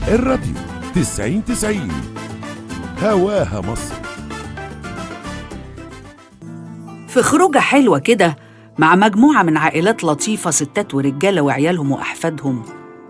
الراديو تسعين تسعين هواها مصر في خروجة حلوة كده مع مجموعة من عائلات لطيفة ستات ورجالة وعيالهم وأحفادهم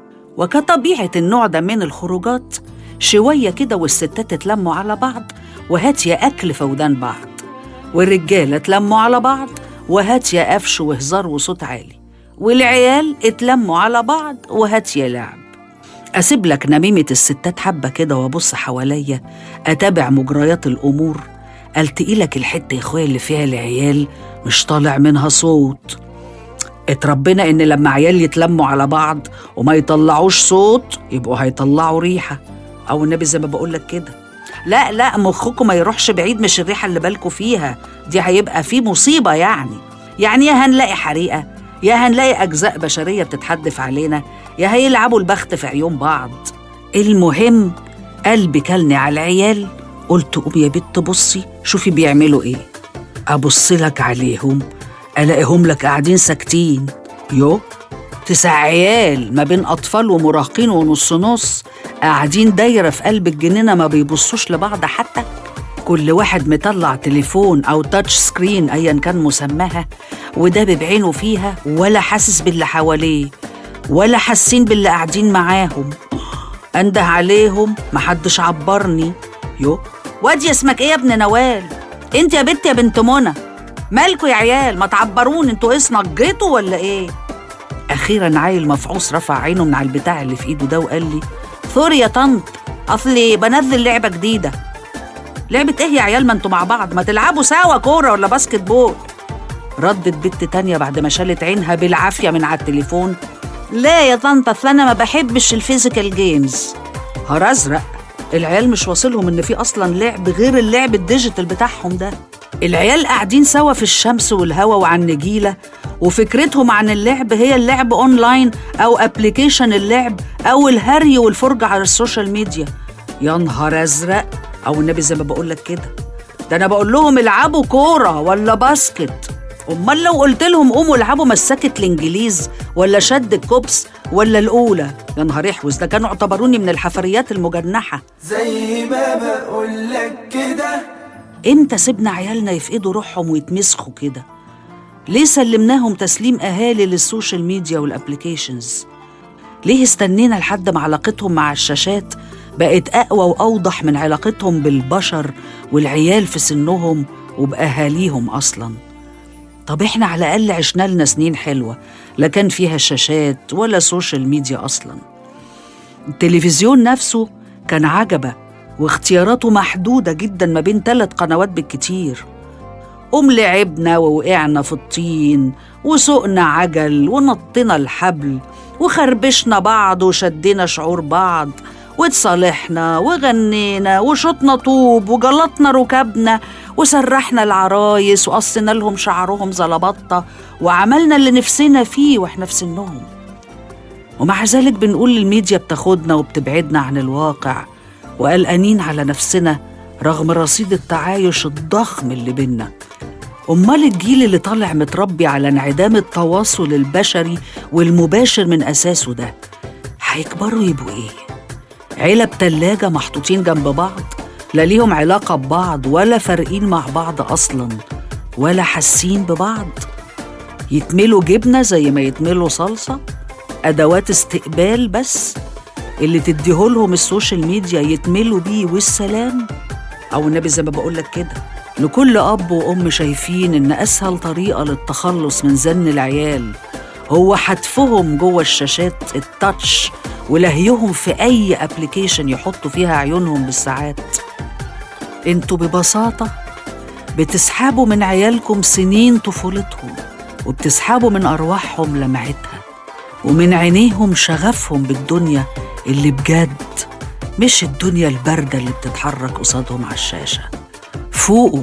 وكطبيعة النوع ده من الخروجات شوية كده والستات اتلموا على بعض وهات يا أكل في ودان بعض والرجالة اتلموا على بعض وهات يا قفش وهزار وصوت عالي والعيال اتلموا على بعض وهات يا لعب أسيب لك نميمة الستات حبة كده وأبص حواليا أتابع مجريات الأمور ألتقي لك الحتة يا إخويا اللي فيها العيال مش طالع منها صوت اتربينا إن لما عيال يتلموا على بعض وما يطلعوش صوت يبقوا هيطلعوا ريحة أو النبي زي ما بقولك كده لا لا مخكم ما يروحش بعيد مش الريحة اللي بالكوا فيها دي هيبقى في مصيبة يعني يعني يا هنلاقي حريقة يا هنلاقي أجزاء بشرية بتتحدف علينا يا هيلعبوا البخت في عيون بعض المهم قلبي كلني على العيال قلت قوم يا بت بصي شوفي بيعملوا ايه ابص لك عليهم الاقيهم لك قاعدين ساكتين يو تسع عيال ما بين اطفال ومراهقين ونص نص قاعدين دايره في قلب الجنينه ما بيبصوش لبعض حتى كل واحد مطلع تليفون او تاتش سكرين ايا كان مسماها وده بعينه فيها ولا حاسس باللي حواليه ولا حاسين باللي قاعدين معاهم انده عليهم محدش عبرني يو وادي اسمك ايه يا ابن نوال انت يا بنت يا بنت منى مالكوا يا عيال ما تعبرون انتوا ايه نجيتوا ولا ايه اخيرا عيل مفعوص رفع عينه من على البتاع اللي في ايده ده وقال لي ثوري يا طنط اصلي بنزل لعبه جديده لعبه ايه يا عيال ما انتوا مع بعض ما تلعبوا سوا كوره ولا باسكت بول ردت بنت تانية بعد ما شالت عينها بالعافية من على التليفون لا يا طنط اصل انا ما بحبش الفيزيكال جيمز هار ازرق العيال مش واصلهم ان في اصلا لعب غير اللعب الديجيتال بتاعهم ده العيال قاعدين سوا في الشمس والهوا وعن النجيلة وفكرتهم عن اللعب هي اللعب اونلاين او ابلكيشن اللعب او الهري والفرجة على السوشيال ميديا يا نهار ازرق او النبي زي ما بقول لك كده ده انا بقول لهم العبوا كورة ولا باسكت امال لو قلت لهم قوموا العبوا مسكة الانجليز ولا شد الكوبس ولا الاولى يا نهار احوز ده كانوا اعتبروني من الحفريات المجنحه زي ما بقولك كده امتى سيبنا عيالنا يفقدوا روحهم ويتمسخوا كده ليه سلمناهم تسليم اهالي للسوشيال ميديا والابليكيشنز ليه استنينا لحد ما علاقتهم مع الشاشات بقت اقوى واوضح من علاقتهم بالبشر والعيال في سنهم وباهاليهم اصلا طب احنا على الاقل عشنا لنا سنين حلوه لا كان فيها شاشات ولا سوشيال ميديا اصلا التلفزيون نفسه كان عجبه واختياراته محدوده جدا ما بين ثلاث قنوات بالكتير قوم لعبنا ووقعنا في الطين وسوقنا عجل ونطينا الحبل وخربشنا بعض وشدينا شعور بعض واتصالحنا وغنينا وشطنا طوب وجلطنا ركابنا وسرحنا العرايس وقصينا لهم شعرهم زلبطة وعملنا اللي نفسنا فيه واحنا في سنهم ومع ذلك بنقول الميديا بتاخدنا وبتبعدنا عن الواقع وقلقانين على نفسنا رغم رصيد التعايش الضخم اللي بينا أمال الجيل اللي طالع متربي على انعدام التواصل البشري والمباشر من أساسه ده هيكبروا يبقوا إيه؟ علب تلاجة محطوطين جنب بعض لا ليهم علاقة ببعض ولا فارقين مع بعض أصلا ولا حاسين ببعض يتملوا جبنة زي ما يتملوا صلصة أدوات استقبال بس اللي تديهولهم السوشيال ميديا يتملوا بيه والسلام أو النبي زي ما بقولك كده لكل أب وأم شايفين إن أسهل طريقة للتخلص من زن العيال هو حتفهم جوه الشاشات التاتش ولهيهم في أي أبليكيشن يحطوا فيها عيونهم بالساعات انتوا ببساطة بتسحبوا من عيالكم سنين طفولتهم وبتسحبوا من أرواحهم لمعتها ومن عينيهم شغفهم بالدنيا اللي بجد مش الدنيا الباردة اللي بتتحرك قصادهم على الشاشة فوقوا